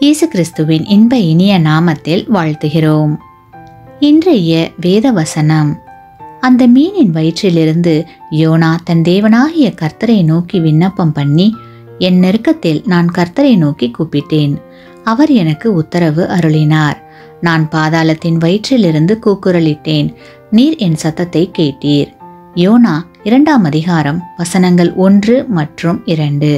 இயேசு கிறிஸ்துவின் இன்ப இனிய நாமத்தில் வாழ்த்துகிறோம் இன்றைய வேத வசனம் அந்த மீனின் வயிற்றிலிருந்து யோனா தன் தேவனாகிய கர்த்தரை நோக்கி விண்ணப்பம் பண்ணி என் நெருக்கத்தில் நான் கர்த்தரை நோக்கி கூப்பிட்டேன் அவர் எனக்கு உத்தரவு அருளினார் நான் பாதாளத்தின் வயிற்றிலிருந்து கூக்குரலிட்டேன் நீர் என் சத்தத்தை கேட்டீர் யோனா இரண்டாம் அதிகாரம் வசனங்கள் ஒன்று மற்றும் இரண்டு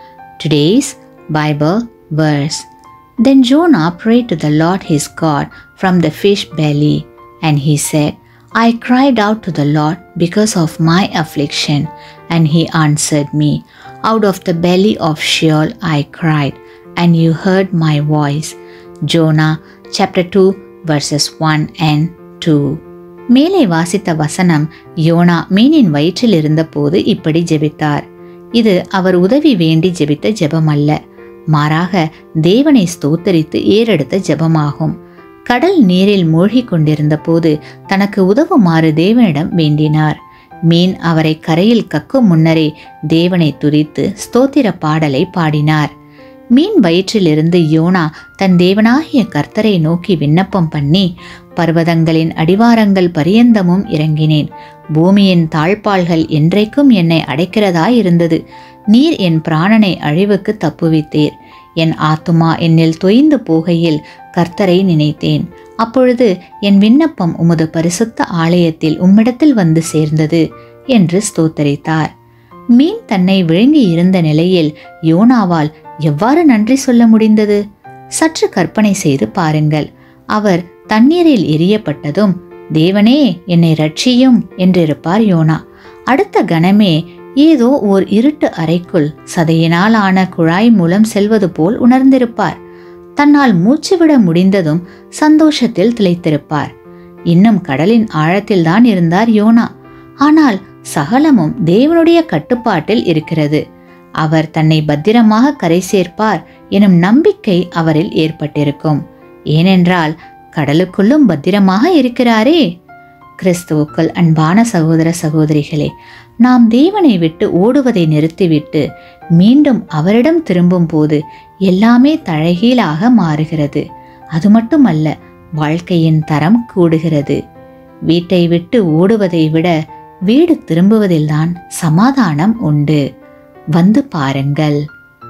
today's Bible verse Then Jonah prayed to the Lord his God from the fish belly, and he said, I cried out to the Lord because of my affliction, and he answered me. Out of the belly of Sheol I cried, and you heard my voice. Jonah chapter 2 verses 1 and 2. மேலே வாசித்த வசனம் YONO மீனின் வயிற்றில் இருந்தபோது இப்படி ஜெபித்தார் இது அவர் உதவி வேண்டி ஜெபித்த ஜெபம் அல்ல மாறாக தேவனை ஸ்தோத்தரித்து ஏறெடுத்த ஜெபமாகும் கடல் நீரில் மூழ்கிக் கொண்டிருந்த போது தனக்கு உதவுமாறு தேவனிடம் வேண்டினார் மீன் அவரை கரையில் கக்கும் முன்னரே தேவனை துதித்து ஸ்தோத்திர பாடலை பாடினார் மீன் வயிற்றிலிருந்து யோனா தன் தேவனாகிய கர்த்தரை நோக்கி விண்ணப்பம் பண்ணி பர்வதங்களின் அடிவாரங்கள் பரியந்தமும் இறங்கினேன் பூமியின் தாழ்பால்கள் என்றைக்கும் என்னை அடைக்கிறதாயிருந்தது நீர் என் பிராணனை அழிவுக்கு தப்புவித்தீர் என் ஆத்துமா என்னில் தொய்ந்து போகையில் கர்த்தரை நினைத்தேன் அப்பொழுது என் விண்ணப்பம் உமது பரிசுத்த ஆலயத்தில் உம்மிடத்தில் வந்து சேர்ந்தது என்று ஸ்தோத்தரித்தார் மீன் தன்னை விழுங்கி இருந்த நிலையில் யோனாவால் எவ்வாறு நன்றி சொல்ல முடிந்தது சற்று கற்பனை செய்து பாருங்கள் அவர் தண்ணீரில் எரியப்பட்டதும் தேவனே என்னை ரட்சியும் என்றிருப்பார் யோனா அடுத்த கணமே ஏதோ ஓர் இருட்டு அறைக்குள் சதையினால் ஆன குழாய் மூலம் செல்வது போல் உணர்ந்திருப்பார் தன்னால் மூச்சுவிட முடிந்ததும் சந்தோஷத்தில் திளைத்திருப்பார் இன்னும் கடலின் ஆழத்தில்தான் இருந்தார் யோனா ஆனால் சகலமும் தேவனுடைய கட்டுப்பாட்டில் இருக்கிறது அவர் தன்னை பத்திரமாக கரை சேர்ப்பார் எனும் நம்பிக்கை அவரில் ஏற்பட்டிருக்கும் ஏனென்றால் கடலுக்குள்ளும் பத்திரமாக இருக்கிறாரே கிறிஸ்துவுக்குள் அன்பான சகோதர சகோதரிகளே நாம் தேவனை விட்டு ஓடுவதை நிறுத்திவிட்டு மீண்டும் அவரிடம் திரும்பும் போது எல்லாமே தழகீழாக மாறுகிறது அது மட்டுமல்ல வாழ்க்கையின் தரம் கூடுகிறது வீட்டை விட்டு ஓடுவதை விட வீடு திரும்புவதில்தான் சமாதானம் உண்டு வந்து பாருங்கள்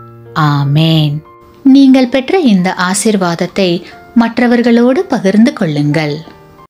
ஆமேன் நீங்கள் பெற்ற இந்த ஆசிர்வாதத்தை மற்றவர்களோடு பகிர்ந்து கொள்ளுங்கள்